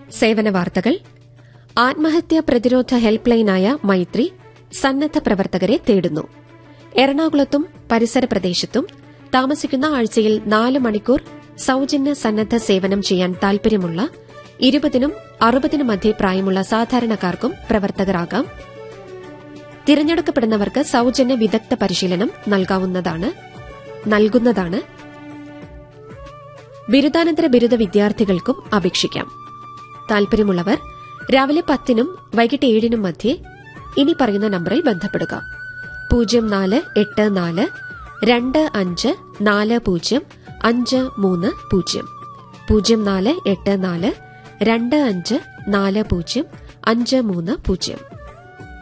സേവന വാർത്തകൾ ആത്മഹത്യാ പ്രതിരോധ ഹെൽപ്പ് ലൈനായ മൈത്രി സന്നദ്ധ പ്രവർത്തകരെ തേടുന്നു എറണാകുളത്തും പരിസര പ്രദേശത്തും താമസിക്കുന്ന ആഴ്ചയിൽ നാല് മണിക്കൂർ സൌജന്യ സന്നദ്ധ സേവനം ചെയ്യാൻ താൽപര്യമുള്ള ഇരുപതിനും അറുപതിനും മധ്യേ പ്രായമുള്ള സാധാരണക്കാർക്കും പ്രവർത്തകരാകാം തിരഞ്ഞെടുക്കപ്പെടുന്നവർക്ക് സൌജന്യ വിദഗ്ധ പരിശീലനം നൽകാവുന്നതാണ് നൽകുന്നതാണ് ബിരുദാനന്തര ബിരുദ വിദ്യാർത്ഥികൾക്കും അപേക്ഷിക്കാം താൽപര്യമുള്ളവർ രാവിലെ പത്തിനും വൈകിട്ട് ഏഴിനും മധ്യേ ഇനി പറയുന്ന നമ്പറിൽ ബന്ധപ്പെടുക പൂജ്യം നാല് എട്ട് നാല് രണ്ട് അഞ്ച് നാല് പൂജ്യം അഞ്ച് മൂന്ന് പൂജ്യം പൂജ്യം നാല് എട്ട് നാല് രണ്ട് അഞ്ച് നാല് പൂജ്യം അഞ്ച് മൂന്ന് പൂജ്യം